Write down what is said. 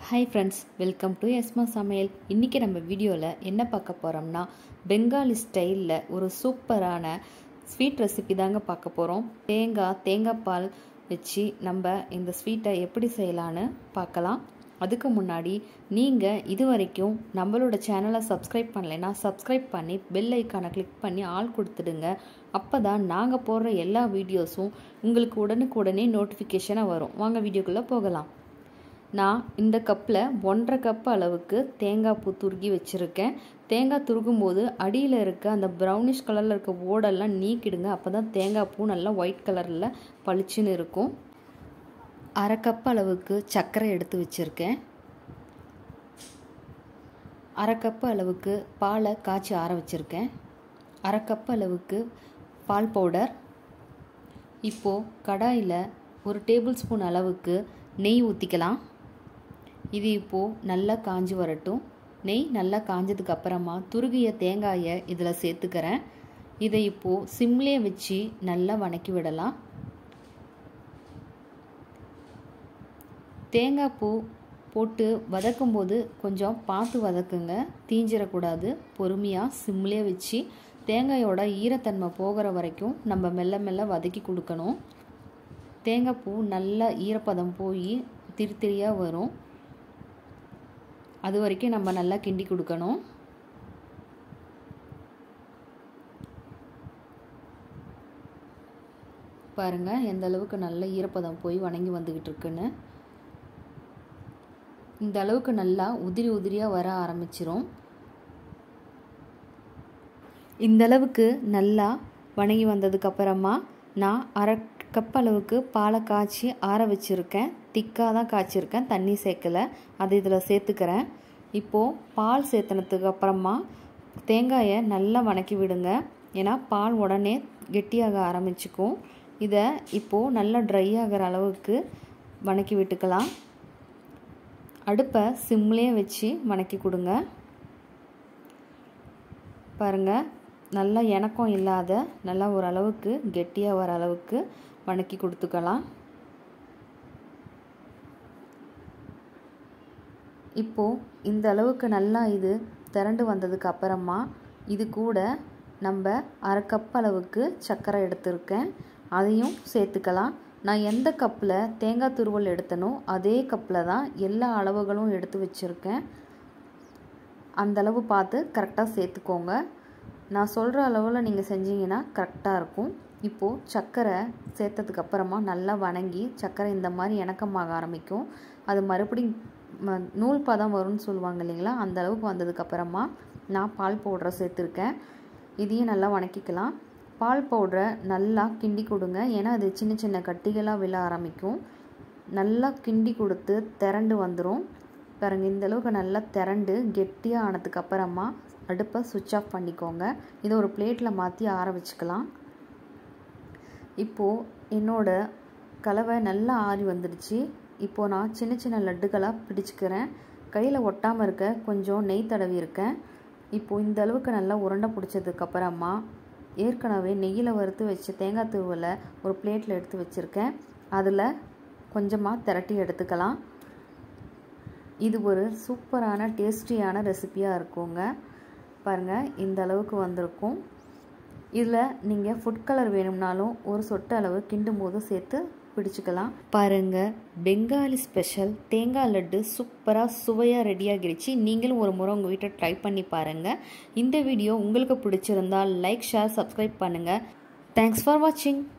hi friends welcome to Esma சமையல் இன்றைக்கி நம்ம வீடியோவில் என்ன பார்க்க போகிறோம்னா பெங்காலி ஸ்டைலில் ஒரு சூப்பரான ஸ்வீட் ரெசிபி தாங்க பார்க்க போகிறோம் தேங்காய் தேங்காய் பால் வச்சு நம்ம இந்த ஸ்வீட்டை எப்படி செய்யலான்னு பார்க்கலாம் அதுக்கு முன்னாடி நீங்கள் இது வரைக்கும் நம்மளோட சேனலை சப்ஸ்கிரைப் பண்ணலைன்னா சப்ஸ்கிரைப் பண்ணி பெல் ஐக்கானை கிளிக் பண்ணி ஆள் கொடுத்துடுங்க அப்போ தான் நாங்கள் போடுற எல்லா வீடியோஸும் உங்களுக்கு உடனுக்குடனே நோட்டிஃபிகேஷனாக வரும் வாங்க வீடியோக்குள்ளே போகலாம் நான் இந்த கப்பில் ஒன்றரை கப் அளவுக்கு தேங்காய் பூ துருகி வச்சுருக்கேன் தேங்காய் துருகும் போது அடியில் இருக்க அந்த ப்ரௌனிஷ் கலரில் இருக்க ஓடெல்லாம் நீக்கிடுங்க அப்போ தான் தேங்காய் பூ நல்லா ஒயிட் கலரில் பளிச்சுன்னு இருக்கும் அரை கப் அளவுக்கு சர்க்கரை எடுத்து வச்சுருக்கேன் அரை கப் அளவுக்கு பாலை காய்ச்சி ஆற வச்சுருக்கேன் அரை கப் அளவுக்கு பால் பவுடர் இப்போது கடாயில் ஒரு டேபிள் ஸ்பூன் அளவுக்கு நெய் ஊற்றிக்கலாம் இது இப்போது நல்லா காஞ்சி வரட்டும் நெய் நல்லா காஞ்சதுக்கு அப்புறமா துருகிய தேங்காயை இதில் சேர்த்துக்கிறேன் இதை இப்போது சிம்லேயே வச்சு நல்லா வணக்கி விடலாம் தேங்காய் பூ போட்டு வதக்கும்போது கொஞ்சம் பார்த்து வதக்குங்க தீஞ்சிடக்கூடாது பொறுமையாக சிம்லேயே வச்சு தேங்காயோட ஈரத்தன்மை போகிற வரைக்கும் நம்ம மெல்ல மெல்ல வதக்கி கொடுக்கணும் தேங்காய் பூ நல்லா ஈரப்பதம் போய் திரி திரியாக வரும் அது வரைக்கும் நம்ம நல்லா கிண்டி கொடுக்கணும் பாருங்கள் எந்த அளவுக்கு நல்ல ஈரப்பதம் போய் வணங்கி வந்துக்கிட்டு இருக்குன்னு இந்த அளவுக்கு நல்லா உதிரி உதிரியாக வர ஆரம்பிச்சிரும் இந்த அளவுக்கு நல்லா வணங்கி வந்ததுக்கப்புறமா நான் அரை கப் அளவுக்கு பாலை காய்ச்சி ஆற வச்சுருக்கேன் திக்காக தான் காய்ச்சிருக்கேன் தண்ணி சேர்க்கலை அதை இதில் சேர்த்துக்கிறேன் இப்போது பால் சேர்த்தனத்துக்கு அப்புறமா தேங்காயை நல்லா வணக்கி விடுங்க ஏன்னா பால் உடனே கெட்டியாக ஆரம்பிச்சுக்கும் இதை இப்போது நல்லா ட்ரை ஆகிற அளவுக்கு வணக்கி விட்டுக்கலாம் அடுப்பை சிம்லேயே வச்சு வணக்கி கொடுங்க பாருங்கள் நல்லா இணக்கம் இல்லாத நல்லா ஓரளவுக்கு கெட்டியாக வர அளவுக்கு வணக்கி கொடுத்துக்கலாம் இப்போது இந்த அளவுக்கு நல்லா இது திரண்டு வந்ததுக்கு அப்புறமா இது கூட நம்ம அரை கப் அளவுக்கு சர்க்கரை எடுத்திருக்கேன் அதையும் சேர்த்துக்கலாம் நான் எந்த கப்பில் தேங்காய் துருவல் எடுத்தனோ அதே கப்பில் தான் எல்லா அளவுகளும் எடுத்து வச்சுருக்கேன் அந்தளவு பார்த்து கரெக்டாக சேர்த்துக்கோங்க நான் சொல்கிற அளவில் நீங்கள் செஞ்சீங்கன்னா கரெக்டாக இருக்கும் இப்போது சர்க்கரை சேர்த்ததுக்கு அப்புறமா நல்லா வணங்கி சர்க்கரை இந்த மாதிரி இணக்கமாக ஆரம்பிக்கும் அது மறுபடியும் நூல் பதம் வரும்னு சொல்லுவாங்க இல்லைங்களா அந்த அளவுக்கு வந்ததுக்கப்புறமா நான் பால் பவுடரை சேர்த்துருக்கேன் இதையும் நல்லா வணக்கிக்கலாம் பால் பவுடரை நல்லா கிண்டி கொடுங்க ஏன்னா அது சின்ன சின்ன கட்டிகளாக விழ ஆரம்பிக்கும் நல்லா கிண்டி கொடுத்து திரண்டு வந்துடும் பாருங்க இந்த அளவுக்கு நல்லா திரண்டு கெட்டியாக ஆனதுக்கப்புறமா அடுப்பை சுவிட்ச் ஆஃப் பண்ணிக்கோங்க இதை ஒரு பிளேட்டில் மாற்றி ஆற வச்சுக்கலாம் இப்போது என்னோட கலவை நல்லா ஆறி வந்துடுச்சு இப்போது நான் சின்ன சின்ன லட்டுகளாக பிடிச்சிக்கிறேன் கையில் ஒட்டாமல் இருக்க கொஞ்சம் நெய் தடவி இருக்கேன் இப்போது இந்த அளவுக்கு நல்லா உருண்டை பிடிச்சதுக்கப்புறமா ஏற்கனவே நெய்யில் வறுத்து வச்ச தேங்காய் துருவலை ஒரு பிளேட்டில் எடுத்து வச்சுருக்கேன் அதில் கொஞ்சமாக திரட்டி எடுத்துக்கலாம் இது ஒரு சூப்பரான டேஸ்டியான ரெசிப்பியாக இருக்குங்க பாருங்கள் இந்த அளவுக்கு வந்திருக்கும் இதில் நீங்கள் ஃபுட் கலர் வேணும்னாலும் ஒரு சொட்டு அளவு கிண்டும் போது சேர்த்து பிடிச்சிக்கலாம் பாருங்கள் பெங்காலி ஸ்பெஷல் தேங்காய் லட்டு சூப்பராக சுவையாக ரெடி ஆகிடுச்சு நீங்களும் ஒரு முறை உங்கள் வீட்டை ட்ரை பண்ணி பாருங்கள் இந்த வீடியோ உங்களுக்கு பிடிச்சிருந்தால் லைக் ஷேர் சப்ஸ்கிரைப் பண்ணுங்கள் தேங்க்ஸ் ஃபார் வாட்சிங்